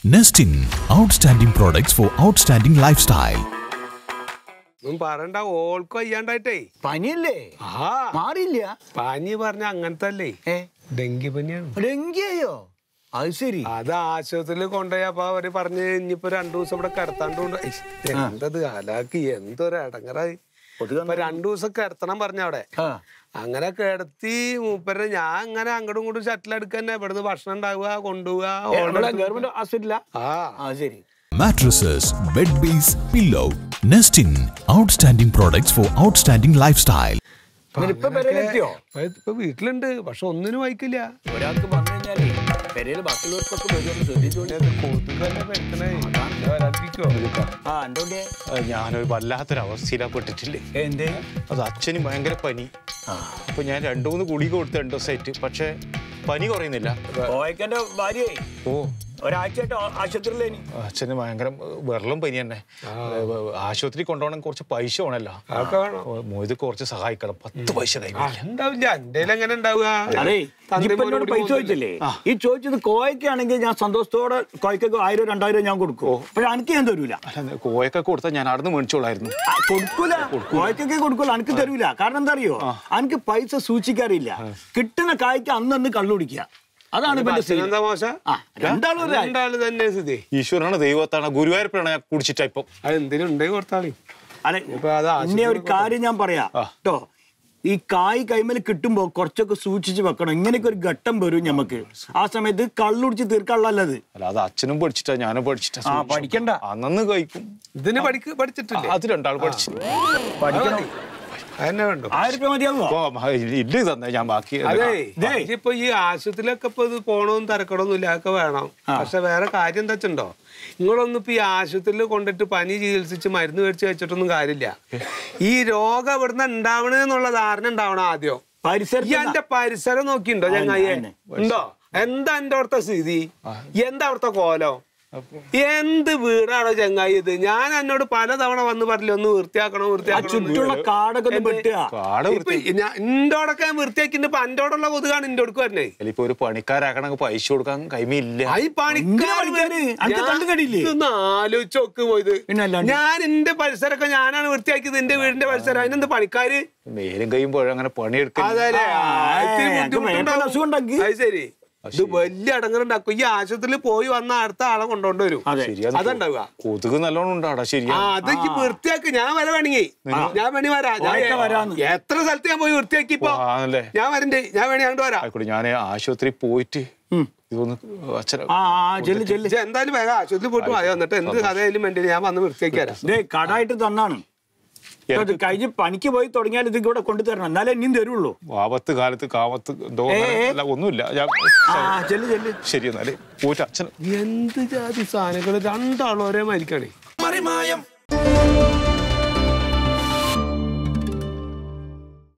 Nestin, outstanding products for outstanding lifestyle. ഒന്നും പറയണ്ട ഓൾക്ക് വയ്യാണ്ടായിട്ടേ പനിയല്ലേ ആ മാറിയില്ല പനി പറഞ്ഞ അങ്ങനത്തെ അല്ലേ ഏ ഡെങ്കി പനിയാണ് ഡെങ്കിയോ അത് ശരി അത് ആശുപത്രിയിൽ കൊണ്ടുപോയപ്പോ അവര് പറഞ്ഞ് ഇനിയിപ്പോ രണ്ടു ദിവസം ഇവിടെ കിടത്താണ്ട് എന്തത് അലാക്കി എന്തൊരു ഇടങ്ങറായി ഇപ്പൊ രണ്ടു ദിവസം കിടത്തണം പറഞ്ഞ അവിടെ ആ അങ്ങനെ കിടത്തി മൂപ്പരെ ഞാൻ അങ്ങനെ അങ്ങോട്ടും ഇങ്ങോട്ടും ഷട്ടിലെടുക്കുക തന്നെ ഇവിടുന്ന് ഭക്ഷണം ഉണ്ടാവുക കൊണ്ടുപോവുക ഗവൺമെന്റ് ഹോസ്പിറ്റലാ ആ ആ ശരി Mattresses, bed base, pillow. Nestin, outstanding products for outstanding lifestyle. ഇപ്പൊ പെരയിലെത്തിയോ ഇപ്പൊ ഇപ്പൊ വീട്ടിലുണ്ട് പക്ഷെ ഒന്നിനും വായിക്കില്ല ഒരാൾക്ക് വന്നു കഴിഞ്ഞാലേ പെരയിൽ ബാക്കിയുള്ളവർക്കൊക്കെ വരുമെന്ന് ശ്രദ്ധിച്ചോണ്ട് ആ എന്തോണ്ടേ അത് ഞാനൊരു വല്ലാത്തൊരു അവസ്ഥയിലാ പെട്ടിട്ടില്ലേ എന്തേ അത് അച്ഛന് ഭയങ്കര പനി അപ്പൊ ഞാൻ രണ്ടു മൂന്ന് ഗുളിക കൊടുത്ത് രണ്ടു ദിവസമായിട്ട് പക്ഷെ പനി കുറയുന്നില്ല കോയക്കന്റെ ഭാര്യയെ ഓ ഒരാഴ്ചയായിട്ട് ആ- ആശുപത്രിയിലേനി അച്ഛന് ഭയങ്കര വെള്ളം പനി തന്നെ ആശുപത്രി കൊണ്ടുപോകണം കുറച്ച് പൈസ വേണമല്ലോ അതൊക്കെ വേണം മോയത് കുറച്ച് സഹായിക്കണം പത്ത് പൈസ ആ, കൈമില്ല ഉണ്ടാവില്ല എന്റെ എങ്ങനെ ഉണ്ടാവുക അതെ തന്തയും ഇപ്പൊ മോനും എന്നോട് കൂടി പൈസ ചോദിച്ചില്ലേ ഈ ചോദിച്ചത് കോയക്കാണെങ്കിൽ ഞാൻ സന്തോഷത്തോടെ കോയക്കൊക്കെ ആയിരം രണ്ടായിരം ഞാൻ കൊടുക്കും പക്ഷെ എനിക്ക് ഞാൻ തരൂല അല്ല കോയൊക്കെ കൊടുത്താൽ ഞാൻ അവിടെ നിന്ന് മേടിച്ചോളായിരുന്നു ആ, കൊടുക്കൂല കോയക്കൊക്കെ കൊടുക്കൂല എനിക്ക് തരൂല കാരണം എന്താ അറിയോ എനിക്ക് പൈസ സൂക്ഷിക്കാറില്ല കിട്ടുന്ന കായ്ക്ക് അന്നന്ന് കള്ളുടിക്കുക അതാണ് ഇപ്പൊ എന്റെ അച്ഛന് ശീലം. എന്താ മോശം ആ രണ്ടാളും ഒരു ആയി. രണ്ടാള് തന്നെ സ്ഥിതി ഈശ്വരനാണ് ദൈവത്താണ് ഗുരുവായൂരപ്പനാണ് ഞാൻ കുടിച്ചിട്ടാ ഇപ്പം അത് എന്തിനും ഉണ്ടെങ്കിൽ കൊടുത്താളി അല്ലെ ഇപ്പൊ അത് ഇന്നെ ഒരു ആശുപത്രി കാര്യം ഞാൻ പറയാം കേട്ടോ ഈ കായ് കൈമേൽ കിട്ടുമ്പോ കുറച്ചൊക്കെ സൂക്ഷിച്ച് വെക്കണം ഇങ്ങനെയൊക്കെ ഒരു ഘട്ടം വരും നമുക്ക് ആ സമയത്ത് കള്ളുടിച്ച് തീർക്കാനുള്ളത് അല്ല അത് അച്ഛനും പഠിച്ചിട്ടാ ഞാനും പഠിച്ചിട്ടാ ആ, പഠിക്കണ്ട. അന്നന്ന് കഴിക്കും ഇതിന് പഠിക്ക് പഠിച്ചിട്ടില്ലേ അത് രണ്ടാൾ പഠിച്ചു പഠിക്കണം അതന്നെ വേണ്ടു ആയിരം രൂപ മതിയാകുമോ അപ്പൊ ഇല്ല തന്നെ ഞാൻ ബാക്കി അതെ ദേ. ഇപ്പൊ ഈ ആശുപത്രിയിലൊക്കെ ഇപ്പൊ ഇത് പോണവും തിരക്കടൊന്നും ഇല്ല അതൊക്കെ വേണം പക്ഷെ വേറെ കാര്യം എന്താ വെച്ചിട്ടുണ്ടോ നിങ്ങളൊന്നും ഇപ്പൊ ഈ ആശുപത്രിയിൽ കൊണ്ടിട്ട് പനി ചികിത്സിച്ച് മരുന്ന് മേടിച്ച് വെച്ചിട്ടൊന്നും കാര്യമില്ല ഈ രോഗം എവിടുന്ന് ഉണ്ടാവണെന്നുള്ള ധാരണ ഉണ്ടാവണം ആദ്യം ഈ പരിസരത്ത് എന്റെ പരിസരം നോക്കിണ്ടോ ചങ്ങായിയെ അതന്നെ. ഉണ്ടോ എന്താ എന്റെ അവിടുത്തെ സ്ഥിതി എന്താ അവിടുത്തെ കോലം എന്ത് വീടാണോ ചങ്ങായി ഇത് ഞാൻ എന്നോട് പലതവണ വന്ന് പറഞ്ഞില്ല ഒന്ന് വൃത്തിയാക്കണം ആ വൃത്തിയാക്കണം ചുറ്റുള്ള കാടൊക്കെ ഒന്ന് വെട്ടുക കാട് ഇപ്പൊ ഞാൻ ഇന്റോടൊക്കെ ഞാൻ വൃത്തിയാക്കിണ്ട് ഇപ്പൊ അന്റോടുള്ള കൊതുകാണ് ഇന്റെ അടുക്ക് വരണേ ഇപ്പൊ ഒരു പണിക്കാരാക്കണമെങ്കിൽ പൈസ കൊടുക്കാൻ കൈമില്ല ആ ഈ ഇങ്ങനെ പണിക്കാര്? അനക്ക് തല്ല് കടിയില്ലേ? ആലോചിച്ച് നോക്ക് പോയത് പിന്നെ അല്ലാണ്ട്? ഞാൻ എന്റെ പരിസരമൊക്കെ ഞാനാണ് വൃത്തിയാക്കിയത് എന്റെ വീടിന്റെ പരിസരം അതിനെന്ത് പണിക്കാര് മേലും കഴിയുമ്പോൾ അങ്ങനെ പണിയെടുക്കാൻ അതല്ലേ ആ, ഇത്തിരി ഏ, അനക്ക് ബുദ്ധിമുട്ടുണ്ടാവും. വേറെ അസുഖം ഉണ്ടാക്കി? അത് ശരി ഇത് വലിയ അടങ്ങറുണ്ടാക്കും ഈ ആശുപത്രിയിൽ പോയി വന്ന അടുത്ത ആളെ കൊണ്ടുകൊണ്ട് വരും അതെ. ശരിയാണ് അതുണ്ടാവുക കൊതുക് നല്ലോണം ഉണ്ടാടാ ആ ശരിയാ അത് ഈ വൃത്തിയാക്ക് ഞാൻ വര വേണമെങ്കിൽ ഞാൻ വേണി വരാ ഞാൻ ഓക്കെ വരാന്ന്. എത്ര സ്ഥലത്ത് ഞാൻ പോയി വൃത്തിയാക്കി ഇപ്പൊ ആണല്ലേ ഞാൻ വരണ്ടേ ഞാൻ വേണി അങ്ങോട്ട് വരാം ആയിക്കോട്ടെ ഞാൻ ആശുപത്രി പോയിട്ട് ഇതൊന്ന് അച്ഛനെ ആ ആ ചെല്ല് ചെല്ല് ഇജ്ജ് എന്തായാലും വേഗം ആശുപത്രിയിൽ പോയിട്ട് വായോ എന്നിട്ട് എന്ത് കഥയായാലും വേണ്ടി ഞാൻ വന്ന് വൃത്തിയാക്കി തരാം ദേ കടായിട്ട് തന്നാണ് ഇപ്പൊ ഇത് കഴിഞ്ഞ് പണിക്ക് പോയി തുടങ്ങിയാൽ ഇത് ഇവിടെ കൊണ്ടുതരണം എന്നാലേ ഇനിയും തരുള്ളൂ ആപത്ത് കാലത്ത് കാമത്ത് എന്തോ ഏ, ഏ. അല്ല ഒന്നുമില്ല ഞാൻ ആ ചെല്ല് ചെല്ല് ശരി എന്നാല് പോയിട്ട് അച്ഛൻ എന്ത് ജാതി സാധനങ്ങൾ രണ്ടാളും ഒരേ മരിക്കണേ മറിമായം